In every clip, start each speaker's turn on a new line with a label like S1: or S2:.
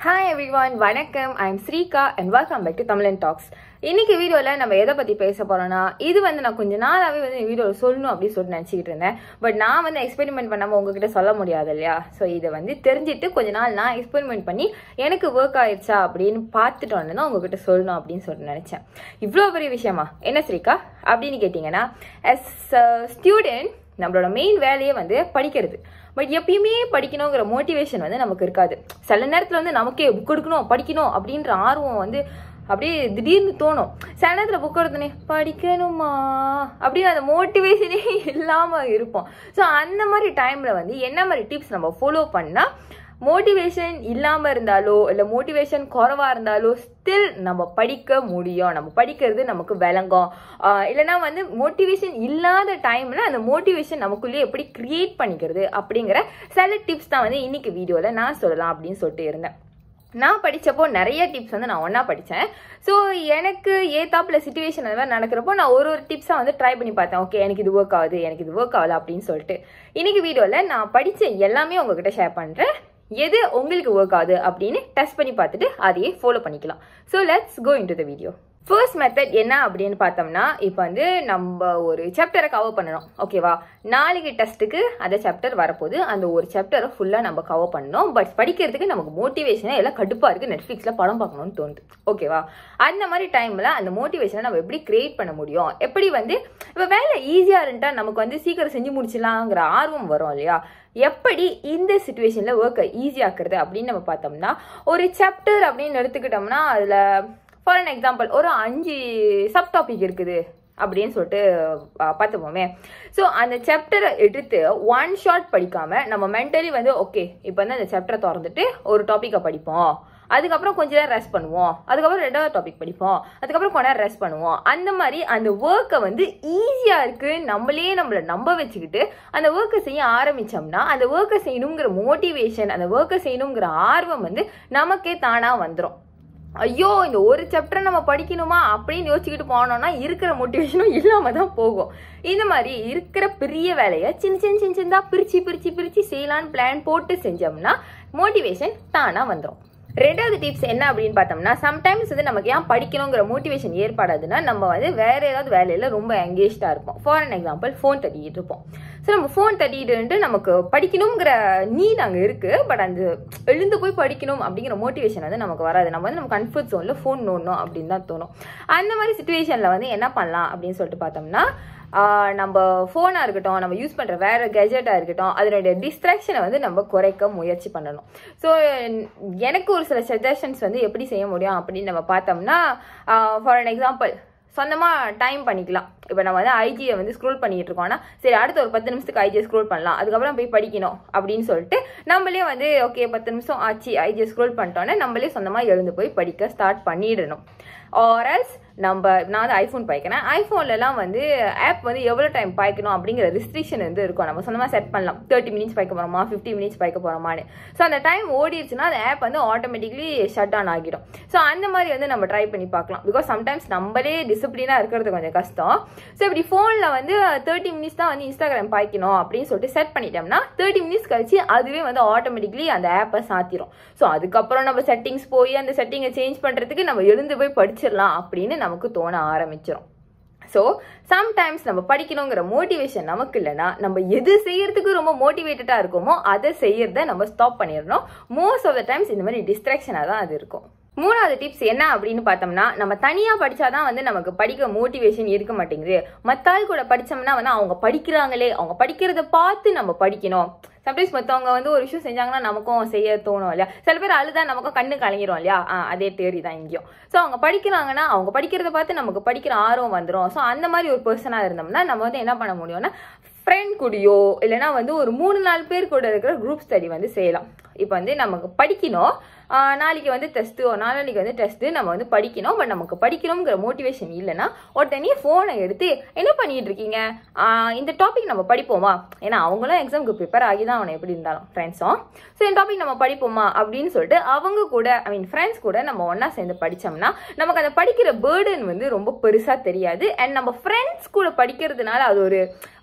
S1: hi everyone வணக்கம் I am Srika and welcome back to Tamizhan talks இன்னைக்கு வீடியோவில் நம்ம எதை பற்றி பேச போறோம்னா இது வந்து நான் கொஞ்ச நாளாகவே வந்து இந்த வீடியோவில் சொல்லணும் அப்படின்னு சொல்லிட்டு நினச்சிக்கிட்டு இருந்தேன் பட் நான் வந்து எக்ஸ்பெரிமெண்ட் பண்ணாமல் உங்ககிட்ட சொல்ல முடியாது இல்லையா ஸோ இதை வந்து தெரிஞ்சுட்டு கொஞ்ச நாள் நான் எக்ஸ்பெரிமெண்ட் பண்ணி எனக்கு ஒர்க் ஆயிடுச்சா அப்படின்னு பார்த்துட்டு வந்தேன்னா உங்ககிட்ட சொல்லணும் அப்படின்னு சொல்லிட்டு நினச்சேன் இவ்வளோ பெரிய விஷயமா என்ன ஸ்ரீகா அப்படின்னு கேட்டிங்கன்னா as a ஸ்டூடெண்ட் நம்மளோட மெயின் வேலையே வந்து படிக்கிறது பட் எப்பயுமே படிக்கணுங்கிற மோட்டிவேஷன் வந்து நமக்கு இருக்காது சில நேரத்தில் வந்து நமக்கே புக் எடுக்கணும் படிக்கணும் அப்படின்ற ஆர்வம் வந்து அப்படியே திடீர்னு தோணும் சில நேரத்தில் புக் எடுத்தோன்னே படிக்கணுமா அப்படின்னு அந்த மோட்டிவேஷனே இல்லாமல் இருப்போம் ஸோ அந்த மாதிரி டைமில் வந்து என்ன மாதிரி டிப்ஸ் நம்ம ஃபாலோ பண்ணால் மோட்டிவேஷன் இல்லாமல் இருந்தாலோ இல்லை மோட்டிவேஷன் குறவா இருந்தாலோ ஸ்டில் நம்ம படிக்க முடியும் நம்ம படிக்கிறது நமக்கு விளங்கும் ஆஹ் இல்லைன்னா வந்து மோட்டிவேஷன் இல்லாத டைமில் அந்த மோட்டிவேஷன் நமக்குள்ளேயே எப்படி கிரியேட் பண்ணிக்கிறது அப்படிங்கிற சில டிப்ஸ் தான் வந்து இன்னைக்கு வீடியோவில் நான் சொல்லலாம் அப்படின்னு சொல்லிட்டு இருந்தேன் நான் படித்தப்போ நிறைய டிப்ஸ் வந்து நான் ஒன்றா படித்தேன் ஸோ எனக்கு ஏத்தாப்புல சுச்சுவேஷன் அந்த மாதிரி நடக்கிறப்போ நான் ஒரு ஒரு டிப்ஸாக வந்து ட்ரை பண்ணி பார்த்தேன் ஓகே எனக்கு இது ஒர்க் ஆகுது எனக்கு இது ஒர்க் ஆகல அப்படின்னு சொல்லிட்டு இன்னைக்கு வீடியோவில் நான் படித்த எல்லாமே உங்ககிட்ட ஷேர் பண்ணுறேன் எது உங்களுக்கு ஒர்க் ஆகுது அப்படின்னு டெஸ்ட் பண்ணி பார்த்துட்டு அதையே ஃபாலோ பண்ணிக்கலாம் so let's go into the video first method என்ன அப்படின்னு பார்த்தோம்னா இப்போ வந்து நம்ம ஒரு சாப்டரை கவர் பண்ணணும் ஓகேவா நாளைக்கு டெஸ்ட்டுக்கு அந்த சாப்டர் வரப்போகுது அந்த ஒரு சாப்டரை ஃபுல்லாக நம்ம கவர் பண்ணணும் பட் படிக்கிறதுக்கு நமக்கு மோட்டிவேஷனாக எல்லாம் கடுப்பாக இருக்குது நெட்ஃப்ளிக்ஸில் படம் பார்க்கணும்னு தோணுது ஓகேவா அந்த மாதிரி டைமில் அந்த மோட்டிவேஷனை நம்ம எப்படி கிரியேட் பண்ண முடியும் எப்படி வந்து இப்போ வேலை ஈஸியாக இருந்துட்டா நமக்கு வந்து சீக்கிரம் செஞ்சு முடிச்சிடலாங்கிற ஆர்வம் வரும் இல்லையா எப்படி இந்த சுச்சுவேஷனில் ஒர்க்கை ஈஸியாக்குறது அப்படின்னு நம்ம பார்த்தோம்னா ஒரு சாப்டர் அப்படின்னு எடுத்துக்கிட்டோம்னா அதில் ஃபார் அன் எக்ஸாம்பிள் ஒரு அஞ்சு சப் டாபிக் இருக்குது அப்படின்னு சொல்லிட்டு பா- பார்த்துப்போமே ஸோ அந்த சாப்டரை எடுத்து ஒன் ஷாட் படிக்காம நம்ம மென்டலி வந்து ஓகே இப்போ வந்து அந்த சாப்டரை திறந்துட்டு ஒரு டாப்பிக்கை படிப்போம் அதுக்கப்புறம் கொஞ்ச நேரம் ரெஸ்ட் பண்ணுவோம் அதுக்கப்புறம் ரெண்டாவது டாபிக் படிப்போம் அதுக்கப்புறம் கொஞ்ச நேரம் ரெஸ்ட் பண்ணுவோம் அந்த மாதிரி அந்த ஒர்க்கை வந்து ஈஸியாக இருக்கு நம்மளே நம்மளை நம்ப வச்சுக்கிட்டு அந்த ஒர்க்கை செய்ய ஆரம்பிச்சோம்னா அந்த ஒர்க்கை செய்யணுங்கிற மோட்டிவேஷன் அந்த ஒர்க்கை செய்யணுங்கிற ஆர்வம் வந்து நமக்கே தானாக வந்துடும் ஐயோ இந்த ஒரு சாப்டர் நம்ம படிக்கணுமா அப்படின்னு யோசிச்சுக்கிட்டு போனோம்னா இருக்கிற மோட்டிவேஷனும் இல்லாம தான் போகும் இந்த மாதிரி இருக்கிற பெரிய வேலையை சின்ன சின்ன சின்ன சின்னதா பிரிச்சு பிரிச்சு பிரிச்சு செய்யலான்னு பிளான் போட்டு செஞ்சோம்னா மோட்டிவேஷன் தானா வந்துடும் ரெண்டாவது டிப்ஸ் என்ன அப்படின்னு பார்த்தோம்னா சம்டைம்ஸ் வந்து நமக்கு ஏன் படிக்கணுங்கிற மோட்டிவேஷன் ஏற்படாதுன்னா நம்ம வந்து வேற ஏதாவது வேலையில ரொம்ப எங்கேஜ்டா இருப்போம் ஃபார் அன் எக்ஸாம்பிள் ஃபோன் தட்டிக்கிட்டு இருப்போம் ஸோ நம்ம ஃபோன் தட்டிட்டு நமக்கு படிக்கணுங்கிற நீட் அங்கே இருக்கு பட் அந்த எழுந்து போய் படிக்கணும் அப்படிங்கிற மோட்டிவேஷன் வந்து நமக்கு வராது நம்ம வந்து நம்ம கம்ஃபர்ட் ஜோனில் ஃபோன் நோடணும் அப்படின்னு தான் தோணும் அந்த மாதிரி சுச்சுவேஷனில் வந்து என்ன பண்ணலாம் அப்படின்னு சொல்லிட்டு பார்த்தோம்னா ஆஹ் நம்ம ஃபோனாக இருக்கட்டும் நம்ம யூஸ் பண்ணுற வேற கெஜெட்டாக இருக்கட்டும் அதனுடைய டிஸ்ட்ராக்ஷனை வந்து நம்ம குறைக்க முயற்சி பண்ணணும் ஸோ எனக்கு ஒரு சில சஜஷன்ஸ் வந்து எப்படி செய்ய முடியும் அப்படின்னு நம்ம பார்த்தோம்னா ஃபார் அன் எக்ஸாம்பிள் சொந்தமாக டைம் பண்ணிக்கலாம் இப்போ நம்ம வந்து ஐஜியை வந்து ஸ்க்ரோல் பண்ணிட்டு இருக்கோம்னா சரி அடுத்த ஒரு பத்து நிமிஷத்துக்கு ஐஜியை ஸ்க்ரோல் பண்ணலாம் அதுக்கப்புறம் போய் படிக்கணும் அப்படின்னு சொல்லிட்டு நம்மளே வந்து ஓகே பத்து நிமிஷம் ஆச்சு ஐஜியை ஸ்க்ரோல் பண்ணிட்டோன்னே நம்மளே சொந்தமாக எழுந்து போய் படிக்க ஸ்டார்ட் பண்ணிடணும் ஆர்எல்ஸ் நம்ம நான் வந்து ஐஃபோன் பாய்க்கிறேன் ஐஃபோன்லலாம் வந்து ஆப் வந்து எவ்வளோ டைம் பாய்க்கணும் அப்படிங்கிற ரெஸ்ட்ரிக்ஷன் வந்து இருக்கும் நம்ம சொந்தமாக செட் பண்ணலாம் தேர்ட்டி மினிட்ஸ் பாய்க்க போகிறோமா ஃபிஃப்டி மினிட்ஸ் பாய்க்க போகிறோமான்னு ஸோ அந்த டைம் ஓடிடுச்சுன்னா அந்த ஆப் வந்து ஆட்டோமேட்டிக்லி ஷட் ஆன் ஆகிடும் ஸோ அந்த மாதிரி வந்து நம்ம ட்ரை பண்ணி பார்க்கலாம் பிகாஸ் சம்டைம்ஸ் நம்மளே டிசிப்ளினாக இருக்கிறது கொஞ்சம் கஷ்டம் ஸோ இப்படி ஃபோனில் வந்து தேர்ட்டி மினிட்ஸ் தான் வந்து இன்ஸ்டாகிராம் பாய்க்கணும் அப்படின்னு சொல்லிட்டு செட் பண்ணிட்டோம்னா தேர்ட்டி மினிட்ஸ் கழிச்சு அதுவே வந்து ஆட்டோமேட்டிக்லி அந்த ஆப்பை சாத்திரும் ஸோ அதுக்கப்புறம் நம்ம செட்டிங்ஸ் போய் அந்த செட்டிங்கை சேஞ்ச் பண்ணுறதுக்கு நம்ம எழுந்து போய் படிச்சிடலாம் அப்படின்னு நமக்கு தோண ஆரம்பிச்சிடும் ஸோ சம்டைம்ஸ் நம்ம படிக்கணுங்கிற மோட்டிவேஷன் நமக்கு இல்லைன்னா நம்ம எது செய்யறதுக்கு ரொம்ப மோட்டிவேட்டடாக இருக்கோமோ அதை செய்யறத நம்ம ஸ்டாப் பண்ணிடணும் மோஸ்ட் ஆஃப் த டைம்ஸ் இந்த மாதிரி டிஸ்ட்ராக்ஷனாக தான் அது இருக்கும் மூணாவது டிப்ஸ் என்ன அப்படின்னு பார்த்தோம்னா நம்ம தனியாக படிச்சாதான் வந்து நமக்கு படிக்க மோட்டிவேஷன் இருக்க மாட்டேங்குது மத்தாள் கூட படிச்சோம்னா வந்து அவங்க படிக்கிறாங்களே அவங்க படிக்கிறத பார்த்து நம்ம படிக்கணும் சம்டைம்ஸ் மற்றவங்க வந்து ஒரு விஷயம் செஞ்சாங்கன்னா நமக்கும் செய்ய தோணும் இல்லையா சில பேர் அழுதா நமக்கும் கண்ணு கலங்கிரும் இல்லையா ஆ, அதே தேரி தான் இங்கேயும் ஸோ அவங்க படிக்கிறாங்கன்னா அவங்க படிக்கிறத பார்த்து நமக்கு படிக்கிற ஆர்வம் வந்துடும் ஸோ அந்த மாதிரி ஒரு பர்சனாக இருந்தோம்னா நம்ம வந்து என்ன பண்ண முடியும்னா ஃப்ரெண்ட் கூடயோ இல்லைன்னா வந்து ஒரு மூணு நாலு பேர் கூட இருக்கிற குரூப் ஸ்டடி வந்து செய்யலாம் இப்போ வந்து நமக்கு படிக்கணும் ஆஹ் நாளைக்கு வந்து டெஸ்ட்டு ஒரு நாளைக்கு வந்து டெஸ்ட்டு நம்ம வந்து படிக்கணும் பட் நமக்கு படிக்கணுங்கிற மோட்டிவேஷன் இல்லைன்னா உடனே ஃபோனை எடுத்து என்ன பண்ணிட்டு இருக்கீங்க ஆஹ் இந்த டாபிக் நம்ம படிப்போமா ஏன்னா அவங்களும் எக்ஸாமுக்கு ப்ரிப்பேர் ஆகி தான் அவனை எப்படி இருந்தாலும் ஃப்ரெண்ட்ஸும் ஸோ இந்த டாபிக் நம்ம படிப்போமா அப்படின்னு சொல்லிட்டு அவங்க கூட ஐ மீன் ஃப்ரெண்ட்ஸ் கூட நம்ம ஒன்றா சேர்ந்து படித்தோம்னா நமக்கு அந்த படிக்கிற பேர்டன் வந்து ரொம்ப பெருசாக தெரியாது அண்ட் நம்ம ஃப்ரெண்ட்ஸ் கூட படிக்கிறதுனால அது ஒரு ஒரு ஹாப்பி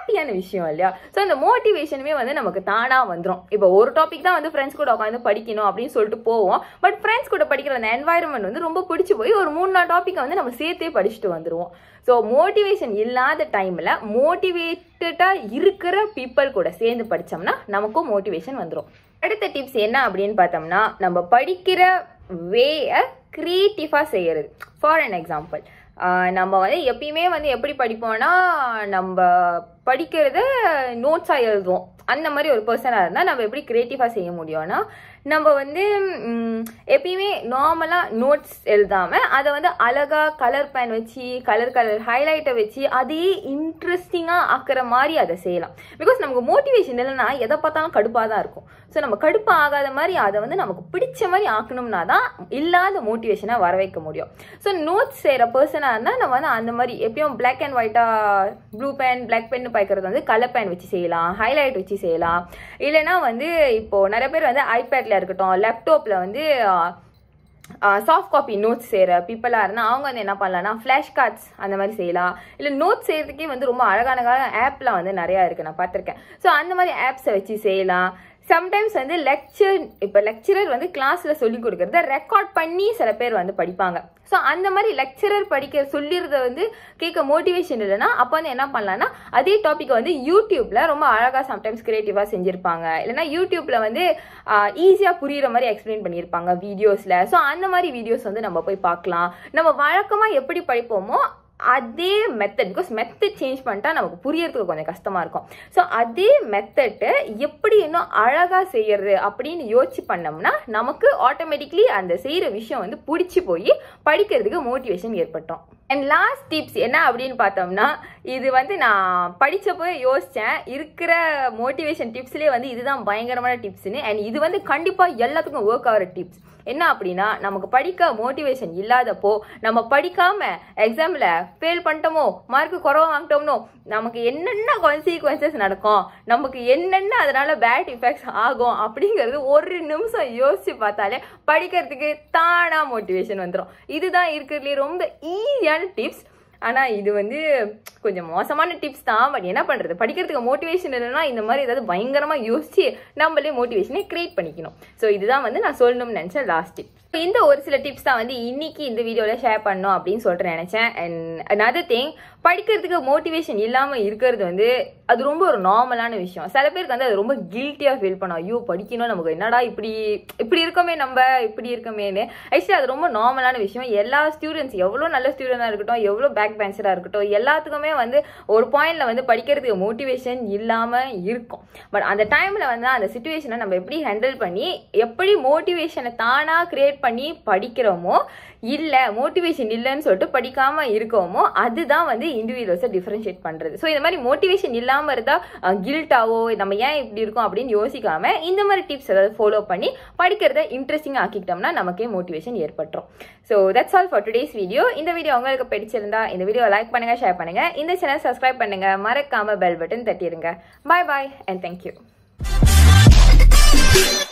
S1: ஹாப்பியான விஷயம் இல்லையா ஸோ அந்த மோட்டிவேஷனுமே வந்து நமக்கு தானா வந்துடும் இப்போ ஒரு டாபிக் தான் வந்து ஃப்ரெண்ட்ஸ் கூட உட்காந்து படிக்கணும் அப்படின்னு சொல்லிட்டு போவோம் பட் ஃப்ரெண்ட்ஸ் கூட படிக்கிற அந்த என்வாயரன்மெண்ட் வந்து ரொம்ப பிடிச்சி போய் ஒரு மூணு நாலு டாப்பிக்கை வந்து நம்ம சேர்த்தே படிச்சுட்டு வந்துருவோம் ஸோ மோட்டிவேஷன் இல்லாத டைமில் மோட்டிவேட்டடாக இருக்கிற பீப்புள் கூட சேர்ந்து படித்தோம்னா நமக்கும் மோட்டிவேஷன் வந்துடும் அடுத்த டிப்ஸ் என்ன அப்படின்னு பார்த்தோம்னா நம்ம படிக்கிற வேயை க்ரியேட்டிவாக செய்யறது ஃபார் அன் எக்ஸாம்பிள் நம்ம வந்து எப்பயுமே வந்து எப்படி படிப்போம்னா நம்ம படிக்கிறத நோட்ஸாக எழுதுவோம் அந்த மாதிரி ஒரு பர்சனாக இருந்தால் நம்ம எப்படி க்ரியேட்டிவாக செய்ய முடியும்னா நம்ம வந்து ம், எப்பயுமே நார்மலாக நோட்ஸ் எழுதாமல் அதை வந்து அழகாக கலர் பேன் வச்சு கலர் கலர் ஹைலைட்டை வச்சு அதே இன்ட்ரெஸ்டிங்காக ஆக்குற மாதிரி அதை செய்யலாம் பிகாஸ் நமக்கு மோட்டிவேஷன் இல்லைன்னா எதை பார்த்தாலும் கடுப்பாக தான் இருக்கும் ஸோ நம்ம கடுப்பு ஆகாத மாதிரி அதை வந்து நமக்கு பிடிச்ச மாதிரி ஆக்கணும்னா தான் இல்லாத மோட்டிவேஷனாக வர வைக்க முடியும் ஸோ நோட்ஸ் செய்கிற பர்சனாக இருந்தால் நம்ம வந்து அந்த மாதிரி எப்பயும் பிளாக் அண்ட் ஒயிட்டாக ப்ளூ பேன் பிளாக் பென் பாய்க்கிறது வந்து கலர் பேன் வச்சு செய்யலாம் ஹைலைட் வச்சு செய்யலாம் இல்லைன்னா வந்து இப்போ நிறைய பேர் வந்து ஐபேட்ல இருக்கட்டும் லேப்டாப்ல வந்து சாஃப்ட் காப்பி நோட்ஸ் செய்கிற பீப்புளாக இருந்தால் அவங்க வந்து என்ன பண்ணலாம்னா ஃப்ளாஷ் கார்ட்ஸ் அந்த மாதிரி செய்யலாம் இல்லை நோட்ஸ் செய்கிறதுக்கே வந்து ரொம்ப அழகான ஆப்லாம் வந்து நிறையா இருக்குது நான் பார்த்துருக்கேன் ஸோ அந்த மாதிரி ஆப்ஸை வச்சு செய்யலாம் சம்டைம்ஸ் வந்து லெக்சர் இப்போ லெக்சரர் வந்து கிளாஸில் சொல்லி கொடுக்குறத ரெக்கார்ட் பண்ணி சில பேர் வந்து படிப்பாங்க ஸோ அந்த மாதிரி லெக்சரர் படிக்க சொல்லிடுறத வந்து கேட்க மோட்டிவேஷன் இல்லைன்னா அப்போ வந்து என்ன பண்ணலாம்னா அதே டாப்பிக்கை வந்து யூடியூப்ல ரொம்ப அழகாக சம்டைம்ஸ் கிரியேட்டிவாக செஞ்சுருப்பாங்க இல்லைன்னா யூடியூப்ல வந்து ஈஸியாக புரியுற மாதிரி எக்ஸ்பிளைன் பண்ணியிருப்பாங்க வீடியோஸில் ஸோ அந்த மாதிரி வீடியோஸ் வந்து நம்ம போய் பார்க்கலாம் நம்ம வழக்கமாக எப்படி படிப்போமோ அதே மெத்தட் பிகாஸ் மெத்தட் சேஞ்ச் பண்ணிட்டா நமக்கு புரியறதுக்கு கொஞ்சம் கஷ்டமா இருக்கும் ஸோ அதே மெத்தட்டை எப்படி இன்னும் அழகா செய்யறது அப்படின்னு யோசிச்சு பண்ணோம்னா நமக்கு ஆட்டோமேட்டிக்லி அந்த செய்யற விஷயம் வந்து பிடிச்சி போய் படிக்கிறதுக்கு மோட்டிவேஷன் ஏற்பட்டோம் அண்ட் லாஸ்ட் டிப்ஸ் என்ன அப்படின்னு பார்த்தோம்னா இது வந்து நான் படிச்சப்போ யோசிச்சேன் இருக்கிற மோட்டிவேஷன் டிப்ஸ்லேயே வந்து இதுதான் பயங்கரமான டிப்ஸ்னு அண்ட் இது வந்து கண்டிப்பாக எல்லாத்துக்கும் ஒர்க் ஆகிற டிப்ஸ் என்ன அப்படின்னா நமக்கு படிக்க மோட்டிவேஷன் இல்லாதப்போ நம்ம படிக்காம எக்ஸாம்ல ஃபெயில் பண்ணிட்டோமோ மார்க் குறவா வாங்கிட்டோம்னோ நமக்கு என்னென்ன கான்சிக்வன்சஸ் நடக்கும் நமக்கு என்னென்ன அதனால பேட் இஃபெக்ட்ஸ் ஆகும் அப்படிங்கிறது ஒரு நிமிஷம் யோசிச்சு பார்த்தாலே படிக்கிறதுக்கு தானா மோட்டிவேஷன் வந்துடும் இதுதான் இருக்கிறதுலே ரொம்ப ஈஸியான டிப்ஸ் ஆனால் இது வந்து கொஞ்சம் மோசமான டிப்ஸ் தான் பட் என்ன பண்ணுறது படிக்கிறதுக்கு மோட்டிவேஷன் இல்லைன்னா இந்த மாதிரி ஏதாவது பயங்கரமாக யோசிச்சு நம்மளே மோட்டிவேஷனை கிரியேட் பண்ணிக்கணும் ஸோ இதுதான் வந்து நான் சொல்லணும்னு நினச்சேன் லாஸ்ட் டிப் இந்த ஒரு சில டிப்ஸ் தான் வந்து இன்னைக்கு இந்த வீடியோவில் ஷேர் பண்ணோம் அப்படின்னு சொல்லிட்டு நினச்சேன் அண்ட் another திங் படிக்கிறதுக்கு மோட்டிவேஷன் இல்லாமல் இருக்கிறது வந்து அது ரொம்ப ஒரு நார்மலான விஷயம் சில பேருக்கு வந்து அது ரொம்ப கில்ட்டியாக ஃபீல் பண்ணும் ஐயோ படிக்கணும் நமக்கு என்னடா இப்படி இப்படி இருக்கோமே நம்ம இப்படி இருக்கமேன்னு ஆக்சுவலி அது ரொம்ப நார்மலான விஷயம் எல்லா ஸ்டூடெண்ட்ஸ் எவ்வளோ நல்ல ஸ்டூடெண்டாக இருக்கட்டும் எவ்வளோ பேக் பெஞ்சராக இருக்கட்டும் எல்லாத்துக்குமே வந்து ஒரு பாயிண்ட்ல வந்து படிக்கிறதுக்கு மோட்டிவேஷன் இல்லாமல் இருக்கும் பட் அந்த டைமில் வந்து அந்த சுச்சுவேஷனை நம்ம எப்படி ஹேண்டில் பண்ணி எப்படி மோட்டிவேஷனை தானாக கிரியேட் பண்ணி படிக்கிறோமோ இல்லை மோட்டிவேஷன் இல்லைன்னு சொல்லிட்டு படிக்காம இருக்கோமோ அதுதான் வந்து இண்டிவிஜுவல்ஸை டிஃபரன்ஷியேட் பண்ணுறது ஸோ இந்த மாதிரி மோட்டிவேஷன் இல்லாமல் இருந்தால் கில்ட்டாவோ நம்ம ஏன் இப்படி இருக்கோம் அப்படின்னு யோசிக்காம இந்த மாதிரி டிப்ஸ் ஏதாவது ஃபாலோ பண்ணி படிக்கிறத இன்ட்ரெஸ்டிங்காக ஆக்கிக்கிட்டோம்னா நமக்கே மோட்டிவேஷன் ஏற்பட்டுரும் so that's all for today's video இந்த வீடியோ உங்களுக்கு பிடிச்சிருந்தா இந்த வீடியோ லைக் பண்ணுங்க ஷேர் பண்ணுங்க இந்த சேனல் சப்ஸ்கிரைப் பண்ணுங்க மறக்காம பெல் பட்டன் தட்டிடுங்க பாய் பாய் அண்ட் தேங்க்யூ